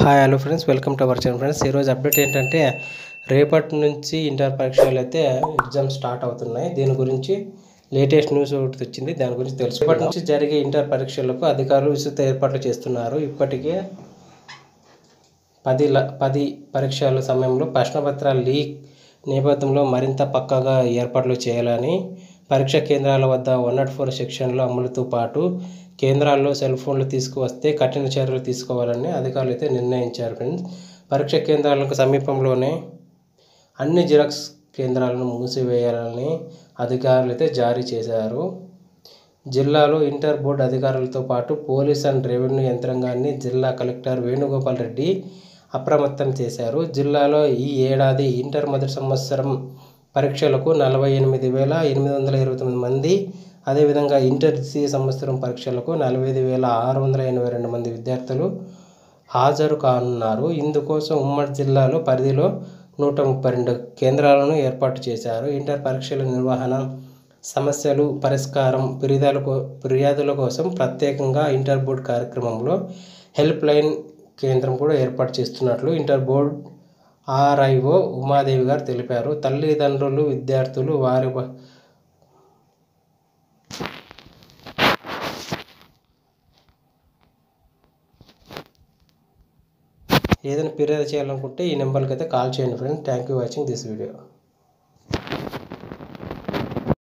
hi hello friends welcome to our channel friends ఈరోజు update ఏంటంటే రేపటి నుంచి ఇంటర్ పరీక్షలు అయితే ఎగ్జామ్ స్టార్ట్ అవుతున్నాయి దీని గురించి లేటెస్ట్ న్యూస్ ఒకటి వచ్చింది దాని గురించి తెలుసు రేపటి నుంచి జరిగే ఇంటర్ పరీక్షలకు అధికారులు విస్తృత ఏర్పాట్లు చేస్తున్నారు ఇప్పటికే పది ల పది పరీక్షల సమయంలో ప్రశ్నపత్రాల లీక్ నేపథ్యంలో మరింత పక్కాగా ఏర్పాట్లు చేయాలని పరీక్ష కేంద్రాల వద్ద వన్ నాట్ ఫోర్ సెక్షన్ల అమలుతో పాటు కేంద్రాల్లో సెల్ ఫోన్లు తీసుకువస్తే కఠిన చర్యలు తీసుకోవాలని అధికారులు అయితే నిర్ణయించారు ఫ్రెండ్స్ పరీక్ష కేంద్రాలకు సమీపంలోనే అన్ని జిరాక్స్ కేంద్రాలను మూసివేయాలని అధికారులు అయితే జారీ చేశారు జిల్లాలో ఇంటర్ బోర్డు అధికారులతో పాటు పోలీస్ అండ్ రెవెన్యూ యంత్రాంగాన్ని జిల్లా కలెక్టర్ వేణుగోపాల్ రెడ్డి అప్రమత్తం చేశారు జిల్లాలో ఈ ఏడాది ఇంటర్ మొదటి సంవత్సరం పరీక్షలకు నలభై ఎనిమిది వేల ఎనిమిది వందల ఇరవై తొమ్మిది మంది అదేవిధంగా ఇంటర్ ద్వితీయ సంవత్సరం పరీక్షలకు నలభై ఐదు వేల ఆరు వందల ఎనభై రెండు మంది విద్యార్థులు హాజరు కానున్నారు ఇందుకోసం ఉమ్మడి జిల్లాలో పరిధిలో నూట ముప్పై రెండు కేంద్రాలను ఏర్పాటు చేశారు ఇంటర్ పరీక్షల నిర్వహణ సమస్యలు పరిష్కారం ఫిర్యాదుల కో ఫిర్యాదుల కోసం ప్రత్యేకంగా ఇంటర్ బోర్డ్ కార్యక్రమంలో హెల్ప్ లైన్ కేంద్రం కూడా ఏర్పాటు చేస్తున్నట్లు ఇంటర్ బోర్డ్ ఆర్ఐఓ ఉమాదేవి గారు తెలిపారు తల్లిదండ్రులు విద్యార్థులు వారి బ- ఏదైనా ఫిర్యాదు చేయాలనుకుంటే ఈ నెంబర్కి అయితే కాల్ చేయండి friends thank you watching this video